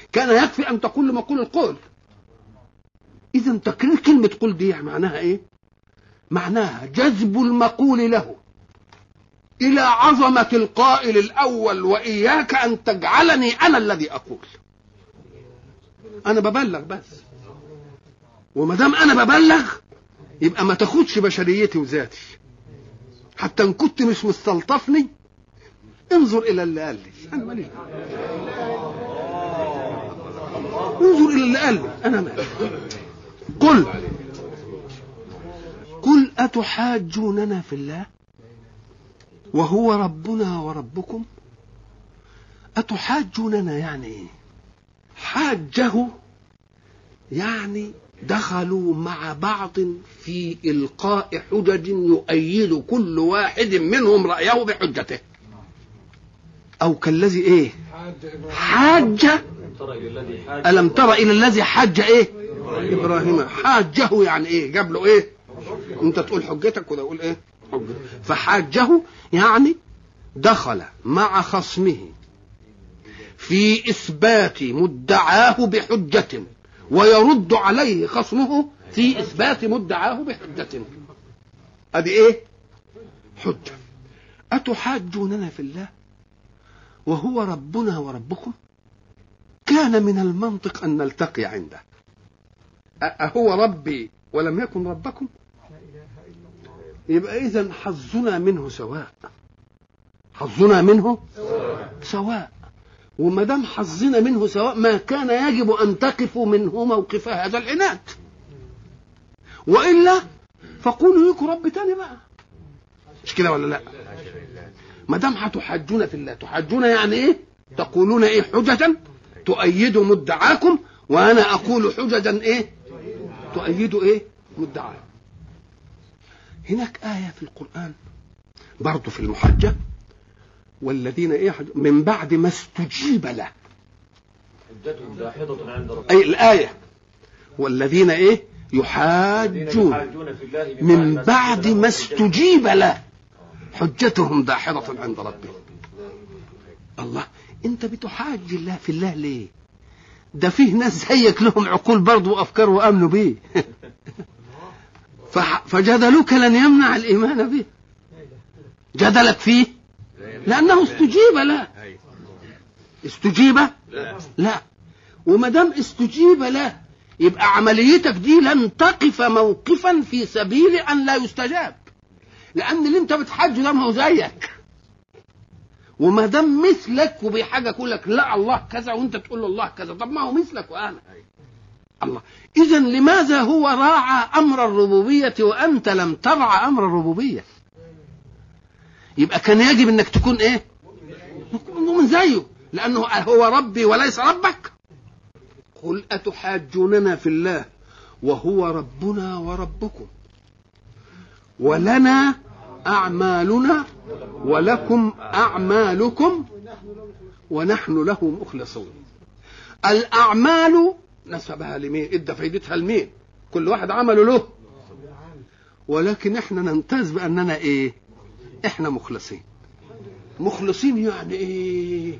كان يكفي ان تقول لمقول القول اذا تكرير كلمه قل دي معناها ايه معناها جذب المقول له الى عظمه القائل الاول واياك ان تجعلني انا الذي اقول انا ببلغ بس وما دام انا ببلغ يبقى ما تاخدش بشريتي وذاتي حتى ان كنت مش مستلطفني انظر الى اللي قال لي انا مالي انظر الى اللي قال لي انا مالي قل قل اتحاجوننا في الله وهو ربنا وربكم اتحاجوننا يعني ايه حاجه يعني دخلوا مع بعض في القاء حجج يؤيد كل واحد منهم رايه بحجته او كالذي ايه حاج الم تر الى الذي حج ايه ابراهيم حاجه يعني ايه جاب له ايه انت تقول حجتك وده يقول ايه حجة. فحاجه يعني دخل مع خصمه في اثبات مدعاه بحجه ويرد عليه خصمه في اثبات مدعاه بحجه ادي ايه حجه اتحاجوننا في الله وهو ربنا وربكم كان من المنطق ان نلتقي عنده أهو ربي ولم يكن ربكم يبقى اذا حظنا منه سواء حظنا منه سواء وما دام حظنا منه سواء ما كان يجب ان تقفوا منه موقف هذا العناد والا فقولوا لكم رب تاني بقى مش كده ولا لا ما دام هتحاجون في الله تحاجون يعني ايه تقولون ايه حجة تؤيد مدعاكم وانا اقول حججا ايه تؤيد ايه مدعاكم هناك آية في القرآن برضه في المحجة والذين ايه من بعد ما استجيب له حجتهم داحضة عند ربهم أي الآية والذين ايه يحاجون يحاجون في الله من بعد ما استجيب له حجتهم داحضة عند ربهم الله انت بتحاج الله في الله ليه ده فيه ناس زيك لهم عقول برضه وافكار وامنوا بيه فح- فجدلوك لن يمنع الايمان به جدلك فيه لانه استجيب له استجيب لا وما دام استجيب له يبقى عمليتك دي لن تقف موقفا في سبيل ان لا يستجاب لان اللي انت بتحجه ده ما هو زيك وما دام مثلك وبحاجه يقول لك لا الله كذا وانت تقول له الله كذا طب ما هو مثلك وانا الله اذا لماذا هو راعى امر الربوبيه وانت لم ترعى امر الربوبيه يبقى كان يجب انك تكون ايه من زيه لانه هو ربي وليس ربك قل اتحاجوننا في الله وهو ربنا وربكم ولنا اعمالنا ولكم اعمالكم ونحن له مخلصون الاعمال نسبها لمين ادى فايدتها لمين كل واحد عمله له ولكن احنا نمتاز باننا ايه احنا مخلصين مخلصين يعني ايه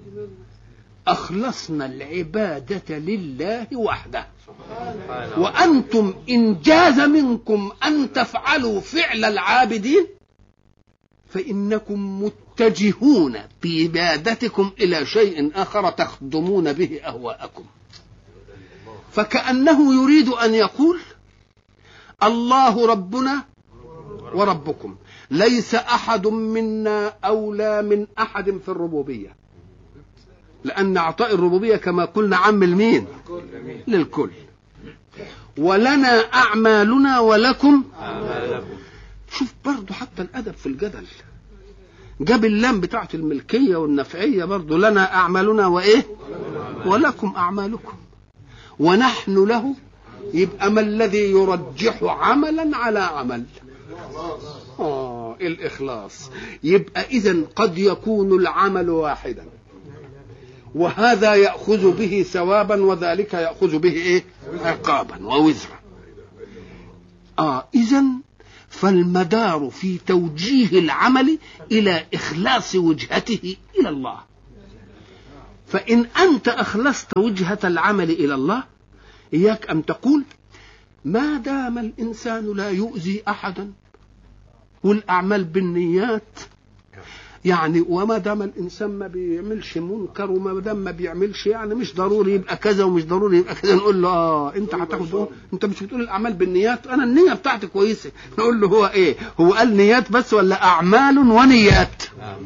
اخلصنا العباده لله وحده وانتم ان جاز منكم ان تفعلوا فعل العابدين فانكم متجهون في عبادتكم الى شيء اخر تخدمون به اهواءكم فكانه يريد ان يقول الله ربنا وربكم ليس احد منا اولى من احد في الربوبيه لان اعطاء الربوبيه كما قلنا عم المين للكل ولنا اعمالنا ولكم شوف برضو حتى الادب في الجدل جاب اللام بتاعت الملكيه والنفعيه برضو لنا اعمالنا وايه ولكم اعمالكم ونحن له يبقى ما الذي يرجح عملا على عمل آه الإخلاص يبقى إذا قد يكون العمل واحدا وهذا يأخذ به ثوابا وذلك يأخذ به إيه عقابا ووزرا آه إذا فالمدار في توجيه العمل إلى إخلاص وجهته إلى الله فإن أنت أخلصت وجهة العمل إلى الله إياك أن تقول ما دام الإنسان لا يؤذي أحدا والأعمال بالنيات يعني وما دام الانسان ما بيعملش منكر وما دام ما بيعملش يعني مش ضروري يبقى كذا ومش ضروري يبقى كذا نقول له اه انت هتاخد انت مش بتقول الاعمال بالنيات انا النيه بتاعتي كويسه نقول له هو ايه هو قال نيات بس ولا اعمال ونيات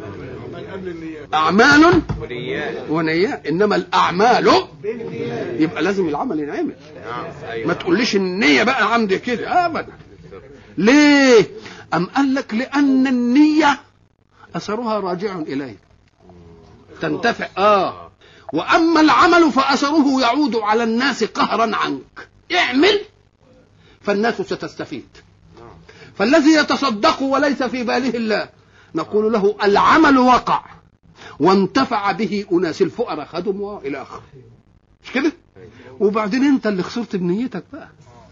اعمال ونيات انما الاعمال يبقى لازم العمل ينعمل ما تقوليش النيه بقى عندي كده ابدا ليه ام قال لك لان النيه اثرها راجع اليه تنتفع اه واما العمل فاثره يعود على الناس قهرا عنك اعمل فالناس ستستفيد فالذي يتصدق وليس في باله الله نقول له العمل وقع وانتفع به اناس الفقراء خدم والى اخره مش كده وبعدين انت اللي خسرت بنيتك بقى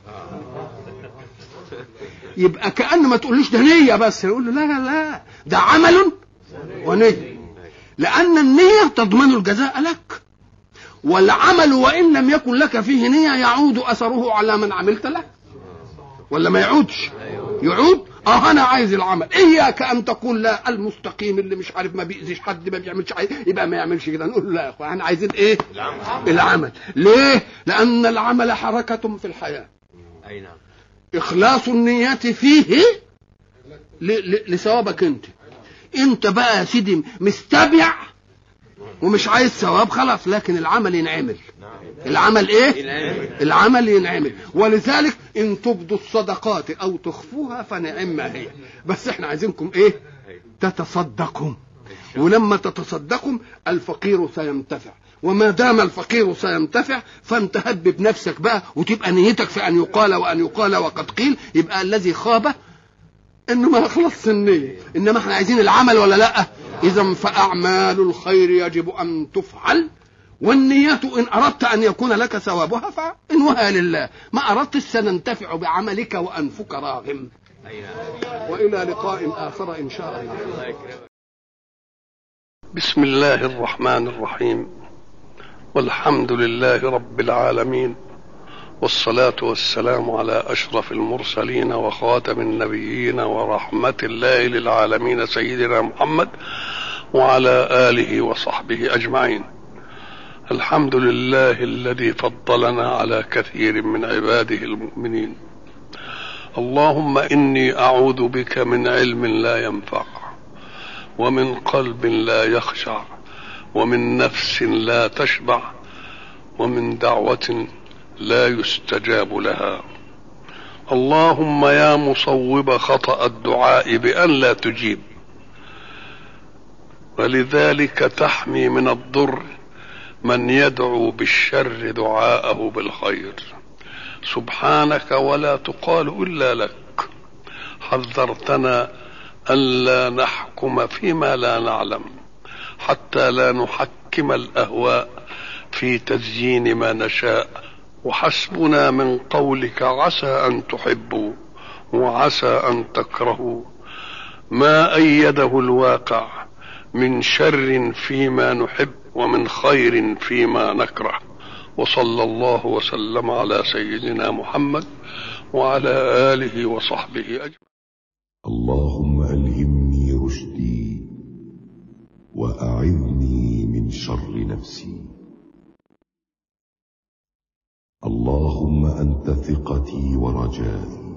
يبقى كأن ما تقوليش ده نية بس يقول له لا لا ده عمل ونية لأن النية تضمن الجزاء لك والعمل وإن لم يكن لك فيه نية يعود أثره على من عملت له ولا ما يعودش يعود اه انا عايز العمل اياك ان تقول لا المستقيم اللي مش عارف ما بيأذيش حد ما بيعملش حاجه يبقى ما يعملش كده نقول لا يا اخوان احنا عايزين ايه العمل. العمل ليه لان العمل حركه في الحياه اي نعم اخلاص النيات فيه لثوابك انت انت بقى يا سيدي مستبع ومش عايز ثواب خلاص لكن العمل ينعمل العمل ايه العمل ينعمل ولذلك ان تبدوا الصدقات او تخفوها فنعم هي بس احنا عايزينكم ايه تتصدقوا ولما تتصدقوا الفقير سينتفع وما دام الفقير سينتفع فانت هبب نفسك بقى وتبقى نيتك في ان يقال وان يقال وقد قيل يبقى الذي خاب انه ما يخلص النية انما احنا عايزين العمل ولا لا اذا فاعمال الخير يجب ان تفعل والنية إن أردت أن يكون لك ثوابها فإنوها لله ما أردت سننتفع بعملك وأنفك راغم وإلى لقاء آخر إن شاء الله بسم الله الرحمن الرحيم والحمد لله رب العالمين والصلاة والسلام على أشرف المرسلين وخاتم النبيين ورحمة الله للعالمين سيدنا محمد وعلى آله وصحبه أجمعين الحمد لله الذي فضلنا على كثير من عباده المؤمنين اللهم إني أعوذ بك من علم لا ينفع ومن قلب لا يخشع ومن نفس لا تشبع ومن دعوة لا يستجاب لها اللهم يا مصوب خطأ الدعاء بأن لا تجيب ولذلك تحمي من الضر من يدعو بالشر دعاءه بالخير سبحانك ولا تقال إلا لك حذرتنا ألا نحكم فيما لا نعلم حتى لا نحكم الأهواء في تزيين ما نشاء وحسبنا من قولك عسى أن تحبوا وعسى أن تكرهوا ما أيده الواقع من شر فيما نحب ومن خير فيما نكره وصلى الله وسلم على سيدنا محمد وعلى آله وصحبه أجمعين اللهم ألهمني رشدي وأعذني من شر نفسي اللهم أنت ثقتي ورجائي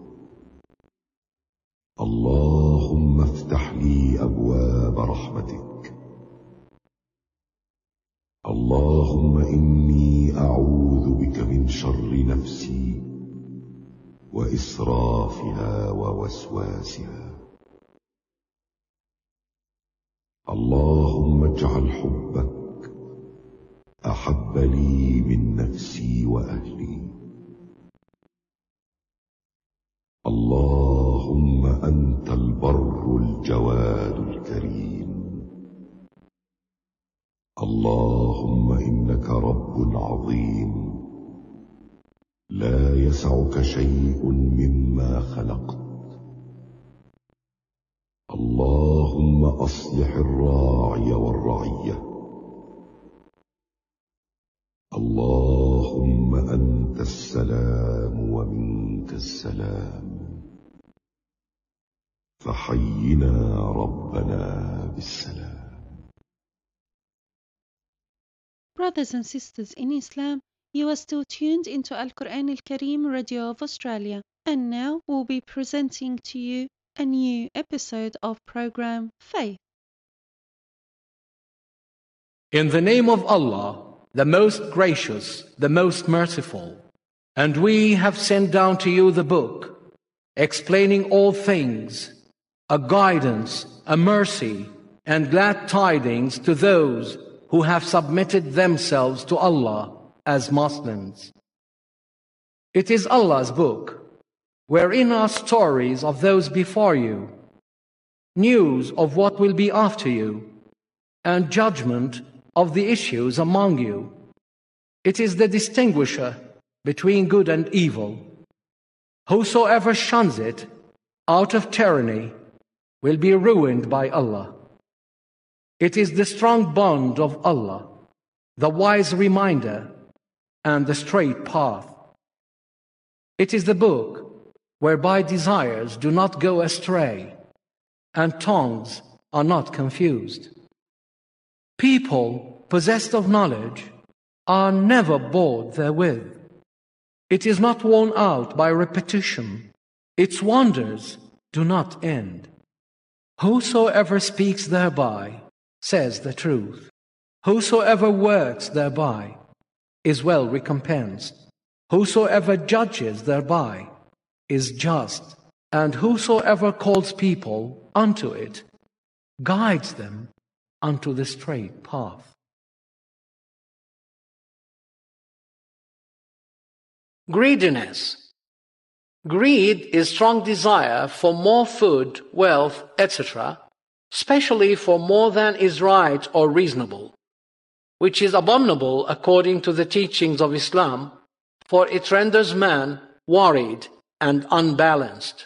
اللهم افتح لي أبواب رحمتك اللهم إني أعوذ بك من شر نفسي وإسرافها ووسواسها اللهم اجعل حبك أحب لي من نفسي وأهلي اللهم أنت البر الجواد الكريم اللهم إنك رب عظيم لا يسعك شيء مما خلقت اللهم أصلح الراعي والرعيه اللهم أنت السلام ومنك السلام فحينا ربنا بالسلام Brothers and sisters in Islam, you are still tuned into Al Quran Al Kareem Radio of Australia, and now we'll be presenting to you a new episode of program Faith. In the name of Allah, the most gracious, the most merciful, and we have sent down to you the book, explaining all things, a guidance, a mercy, and glad tidings to those who have submitted themselves to Allah as Muslims. It is Allah's book, wherein are stories of those before you, news of what will be after you, and judgment of the issues among you. It is the distinguisher between good and evil. Whosoever shuns it out of tyranny will be ruined by Allah. It is the strong bond of Allah, the wise reminder, and the straight path. It is the book whereby desires do not go astray and tongues are not confused. People possessed of knowledge are never bored therewith. It is not worn out by repetition. Its wonders do not end. Whosoever speaks thereby says the truth. Whosoever works thereby is well recompensed. Whosoever judges thereby is just. And whosoever calls people unto it guides them unto the straight path. Greediness. Greed is strong desire for more food, wealth, etc., especially for more than is right or reasonable, which is abominable according to the teachings of Islam, for it renders man worried and unbalanced.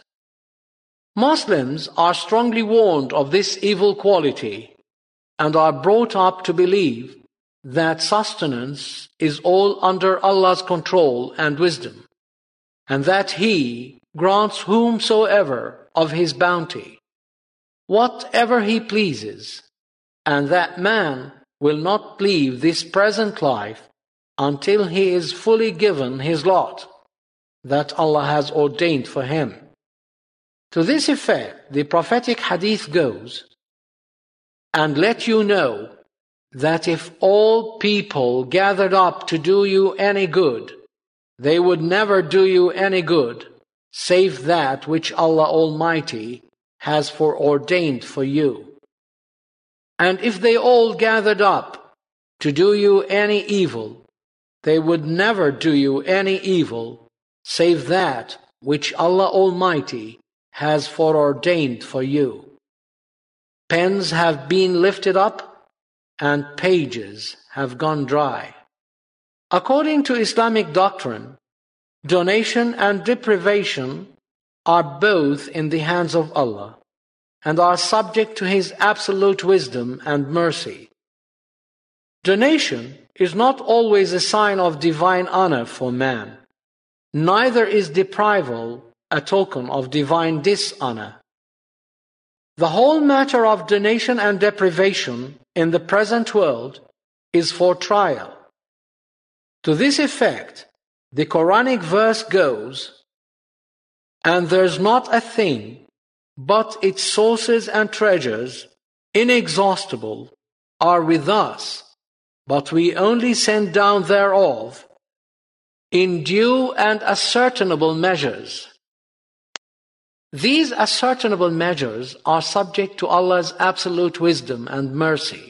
Muslims are strongly warned of this evil quality and are brought up to believe that sustenance is all under Allah's control and wisdom, and that He grants whomsoever of His bounty, whatever He pleases, and that man will not leave this present life until he is fully given his lot that Allah has ordained for him. To this effect, the prophetic hadith goes, and let you know that if all people gathered up to do you any good, they would never do you any good, save that which Allah Almighty has foreordained for you. And if they all gathered up to do you any evil, they would never do you any evil, save that which Allah Almighty has foreordained for you. Pens have been lifted up and pages have gone dry. According to Islamic doctrine, donation and deprivation are both in the hands of Allah and are subject to His absolute wisdom and mercy. Donation is not always a sign of divine honor for man, neither is deprival a token of divine dishonor. The whole matter of donation and deprivation in the present world is for trial. To this effect, the Quranic verse goes, And there's not a thing but its sources and treasures, inexhaustible, are with us, but we only send down thereof in due and ascertainable measures. These ascertainable measures are subject to Allah's absolute wisdom and mercy.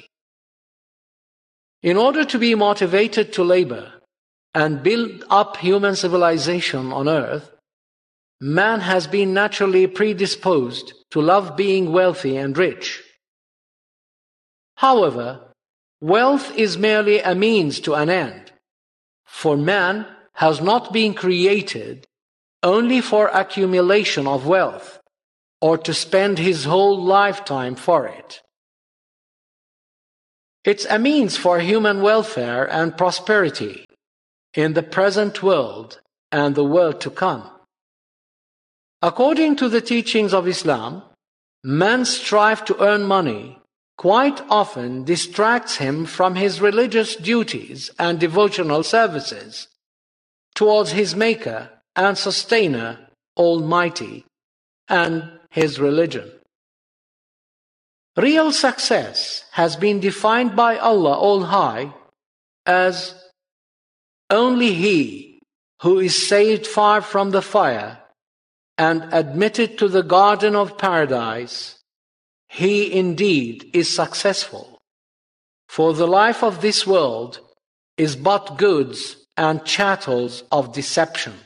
In order to be motivated to labor and build up human civilization on earth, man has been naturally predisposed to love being wealthy and rich. However, wealth is merely a means to an end, for man has not been created only for accumulation of wealth or to spend his whole lifetime for it. It's a means for human welfare and prosperity in the present world and the world to come. According to the teachings of Islam, man's strive to earn money quite often distracts him from his religious duties and devotional services towards his Maker and Sustainer, Almighty, and his religion. Real success has been defined by Allah All High as only he who is saved far from the fire and admitted to the garden of paradise, he indeed is successful. For the life of this world is but goods and chattels of deception.